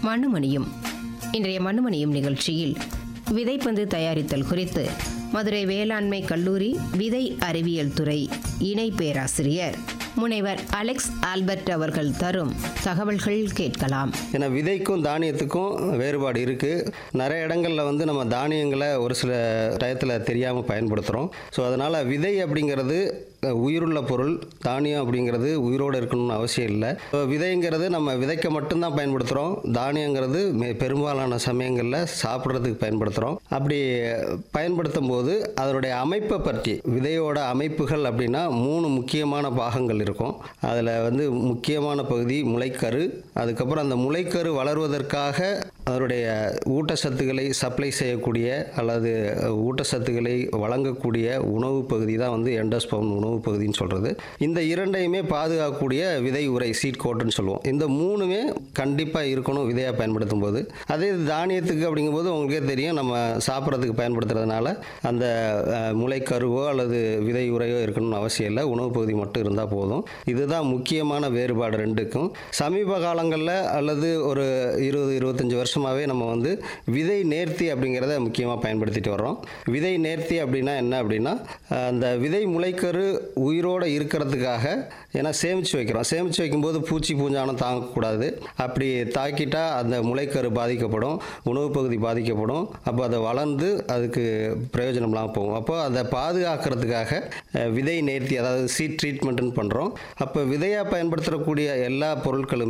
மண்ணுமணியும் இன்றைய மண்ணுமணியும் நிகழ்ச்சியில் விதைப்பந்து தயாரித்தல் குறித்து மதுரை வேளாண்மை கல்லூரி விதை அறிவியல் துறை இணை பேராசிரியர் முனைவர் அலெக்ஸ் ஆல்பர்ட் அவர்கள் தரும் தகவல்கள் கேட்கலாம் ஏன்னா விதைக்கும் தானியத்துக்கும் வேறுபாடு இருக்குது நிறைய இடங்களில் வந்து நம்ம தானியங்களை ஒரு சில டயத்தில் தெரியாமல் பயன்படுத்துகிறோம் ஸோ அதனால் விதை அப்படிங்கிறது அஹ், உயிருள்ள பொருள் தானியம் அப்படிங்கிறது உயிரோடு இருக்கணும்னு அவசியம் இல்லை இப்போ விதைங்கிறது நம்ம விதைக்க மட்டும்தான் பயன்படுத்துகிறோம் தானியங்கிறது மெ- பெரும்பாலான சமயங்களில் சாப்பிட்றதுக்கு பயன்படுத்துகிறோம் அப்படி பயன்படுத்தும் போது அதனுடைய அமைப்பை பற்றி விதையோட அமைப்புகள் அப்படின்னா மூணு முக்கியமான பாகங்கள் இருக்கும் அதில் வந்து முக்கியமான பகுதி முளைக்கரு அதுக்கப்புறம் அந்த முளைக்கரு வளர்வதற்காக அதனுடைய ஊட்டச்சத்துக்களை சப்ளை செய்யக்கூடிய அல்லது ஊட்டச்சத்துக்களை வழங்கக்கூடிய உணவு பகுதி தான் வந்து எண்டோஸ்பவுன் உணவு பகுதின்னு சொல்கிறது இந்த இரண்டையுமே பாதுகாக்கக்கூடிய விதை உரை சீட் கோட்டுன்னு சொல்லுவோம் இந்த மூணுமே கண்டிப்பாக இருக்கணும் விதையாக பயன்படுத்தும் போது அதே இது தானியத்துக்கு அப்படிங்கும்போது உங்களுக்கே தெரியும் நம்ம சாப்பிட்றதுக்கு பயன்படுத்துறதுனால அந்த அஹ், முளைக்கருவோ அல்லது விதை உரையோ இருக்கணும்னு அவசியம் இல்லை உணவு பகுதி மட்டும் இருந்தால் போதும் இதுதான் முக்கியமான வேறுபாடு ரெண்டுக்கும் சமீப காலங்களில் அல்லது ஒரு இருபது இருபத்தஞ்சி வருஷமாகவே நம்ம வந்து விதை நேர்த்தி அப்படிங்கிறத முக்கியமாக பயன்படுத்திட்டு வர்றோம் விதை நேர்த்தி அப்படின்னா என்ன அப்படின்னா அஹ், அந்த விதை முளைக்கரு உயிரோடு இருக்கிறதுக்காக ஏன்னா சேமித்து வைக்கிறோம் சேமித்து வைக்கும்போது பூச்சி பூஞ்சானம் தாங்கக்கூடாது அப்படி தாக்கிட்டா அந்த முளைக்கரு பாதிக்கப்படும் உணவு பகுதி பாதிக்கப்படும் அப்போ அதை வளர்ந்து அதுக்கு பிரயோஜனம் இல்லாமல் போகும் அப்போ அதை பாதுகாக்கிறதுக்காக அஹ், விதை நேர்த்தி அதாவது சீட் ட்ரீட்மெண்ட்னு பண்ணுறோம் அப்போ விதையாக பயன்படுத்தக்கூடிய எல்லா பொருட்களும்